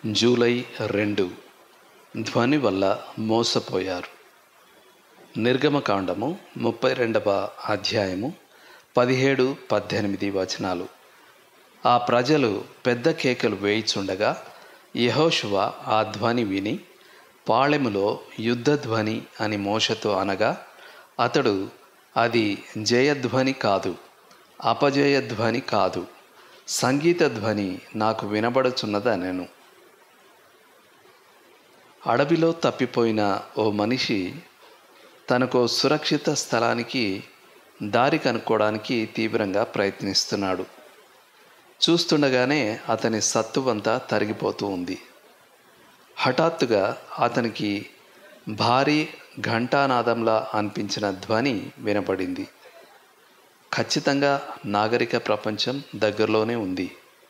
July రెండు ధ్వని వల్ల మోసపోయారు నిర్గమకాండము ముప్పై రెండవ అధ్యాయము పదిహేడు పద్దెనిమిది వచనాలు ఆ ప్రజలు పెద్ద కేకలు వేయిచుండగా యహోషువ ఆ ధ్వని విని పాళెములో యుద్ధధ్వని అని మోషతో అనగా అతడు అది జయధ్వని కాదు అపజయధ్వని కాదు సంగీత ధ్వని నాకు వినబడుచున్నదనెను అడవిలో తప్పిపోయిన ఓ మనిషి తనకు సురక్షిత స్థలానికి దారి కనుక్కోవడానికి తీవ్రంగా ప్రయత్నిస్తున్నాడు చూస్తుండగానే అతని సత్తువంతా తరిగిపోతూ ఉంది హఠాత్తుగా అతనికి భారీ ఘంటానాదంలా అనిపించిన ధ్వని వినపడింది ఖచ్చితంగా నాగరిక ప్రపంచం దగ్గరలోనే ఉంది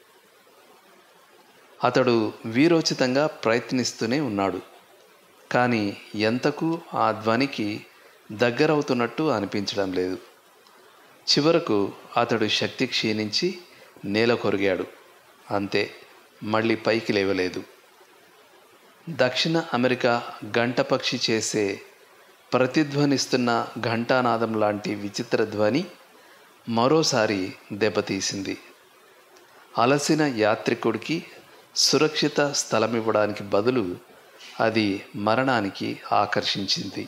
అతడు వీరోచితంగా ప్రయత్నిస్తూనే ఉన్నాడు కానీ ఎంతకు ఆ ధ్వనికి దగ్గరవుతున్నట్టు అనిపించడం లేదు చివరకు అతడు శక్తి క్షీణించి నేల కొరిగాడు అంతే మళ్ళీ పైకి లేవలేదు దక్షిణ అమెరికా గంటపక్షి చేసే ప్రతిధ్వనిస్తున్న ఘంటానాదం లాంటి విచిత్ర ధ్వని మరోసారి దెబ్బతీసింది అలసిన యాత్రికుడికి సురక్షిత స్థలమివ్వడానికి బదులు అది మరణానికి ఆకర్షించింది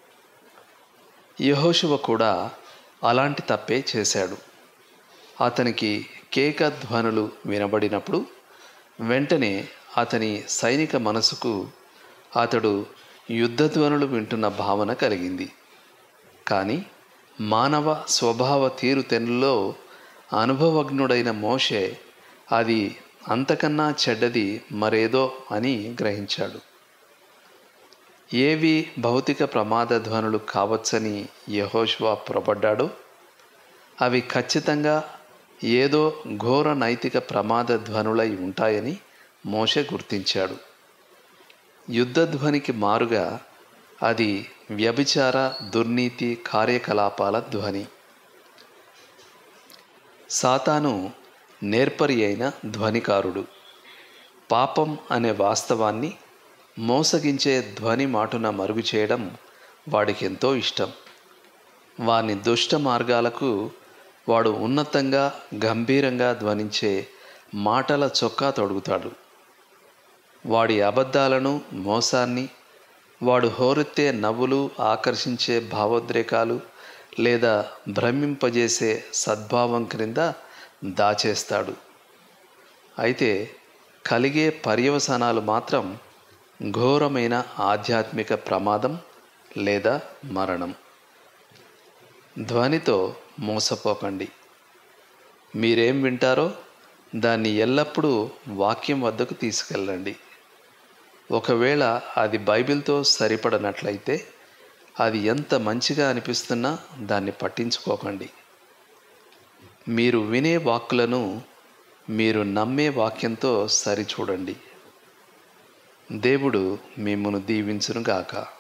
యహోశువ కూడా అలాంటి తప్పే చేశాడు అతనికి కేక ధ్వనులు వినబడినప్పుడు వెంటనే అతని సైనిక మనసుకు అతడు యుద్ధధ్వనులు వింటున్న భావన కలిగింది కానీ మానవ స్వభావ తీరుతెన్నులో అనుభవజ్ఞుడైన మోషే అది అంతకన్నా చెడ్డది మరేదో అని గ్రహించాడు ఏవి భౌతిక ప్రమాద ధ్వనులు కావచ్చని యహోష్వా పొరపడ్డాడో అవి ఖచ్చితంగా ఏదో ఘోర నైతిక ప్రమాద ధ్వనులై ఉంటాయని మోషే గుర్తించాడు యుద్ధధ్వనికి మారుగా అది వ్యభిచార దుర్నీతి కార్యకలాపాల ధ్వని సాతాను నేర్పరి అయిన ధ్వనికారుడు పాపం అనే వాస్తవాన్ని మోసగించే ధ్వని మాటున మరుగు చేయడం వాడికి ఎంతో ఇష్టం వాని దుష్ట మార్గాలకు వాడు ఉన్నతంగా గంభీరంగా ధ్వనించే మాటల చొక్కా తొడుగుతాడు వాడి అబద్ధాలను మోసాన్ని వాడు హోరెత్తే నవ్వులు ఆకర్షించే భావోద్రేకాలు లేదా భ్రమింపజేసే సద్భావం క్రింద దాచేస్తాడు అయితే కలిగే పర్యవసానాలు మాత్రం ఘోరమైన ఆధ్యాత్మిక ప్రమాదం లేదా మరణం ధ్వనితో మోసపోకండి మీరేం వింటారో దాన్ని ఎల్లప్పుడూ వాక్యం వద్దకు తీసుకెళ్ళండి ఒకవేళ అది బైబిల్తో సరిపడనట్లయితే అది ఎంత మంచిగా అనిపిస్తున్నా దాన్ని పట్టించుకోకండి మీరు వినే వాక్కులను మీరు నమ్మే వాక్యంతో సరిచూడండి దేవుడు మిమ్మను దీవించునుగాక